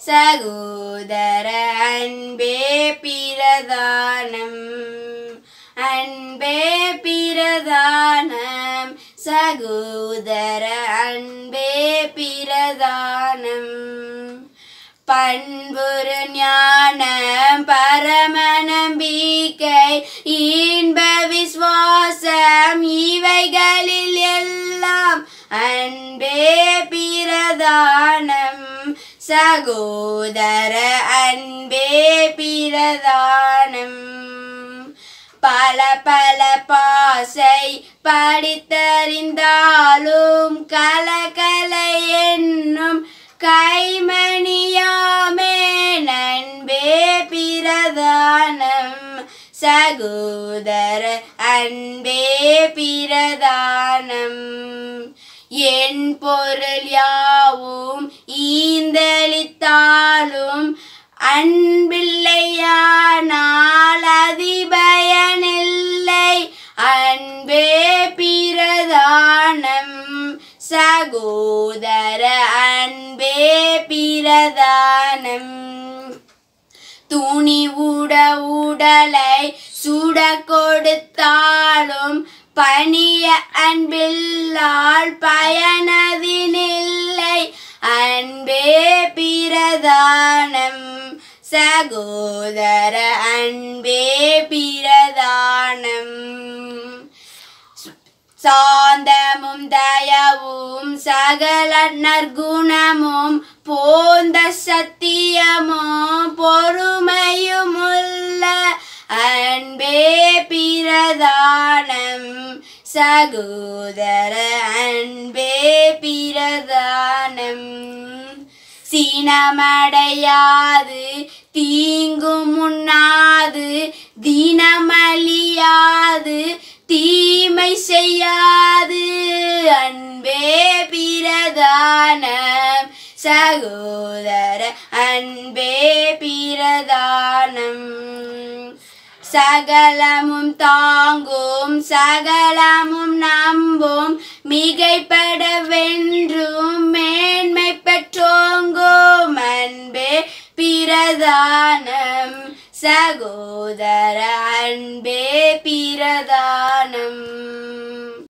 சகோதர அன்பே பிரதானம் அன்பே பிரதானம் சகோதர அன்பே பிரதானம் பண்புரு ஞானம் பரம நம்பிக்கை இன்ப விசுவாசம் இவைகளில் எல்லாம் அன்பே பிரதானம் சகோதர அன்பே பிரதானம் பல பல பாசை படித்தறிந்தாலும் கலகல என்னும் கைமணியாமே நண்பே பிரதானம் சகோதர அன்பே பிரதானம் என் பொருள் யாவும் ஈந்தளித்தாலும் அன்பில்லையானால் அதிபயனில்லை அன்பே பிரதானம் சகோதர அன்பே பிரதானம் துணி உட உடலை சுட கொடுத்தாலும் பணிய அன்பில்லால் பயனதினில்லை அன்பே பிரதானம் சகோதர அன்பே பிரதானம் சாந்தமும் தயவும் சகல நற்குணமும் போந்த சத்தியமும் பொறுமையும் உள்ள அன்பே பிரதானம் சகோதர அன்பே பிரதானம் சீனமடையாது தீங்கும் உண்ணாது தினமழியாது தீமை செய்யாது அன்பே பிரதானம் சகோதர அன்பே பிரதானம் சகலமும் தாங்கும் சகலமும் நம்பும் மிகைப்பட வென்றும் மேன்மை பெற்றோங்கும் அன்பே பிரதானம் சகோதர அன்பே பிரதானம்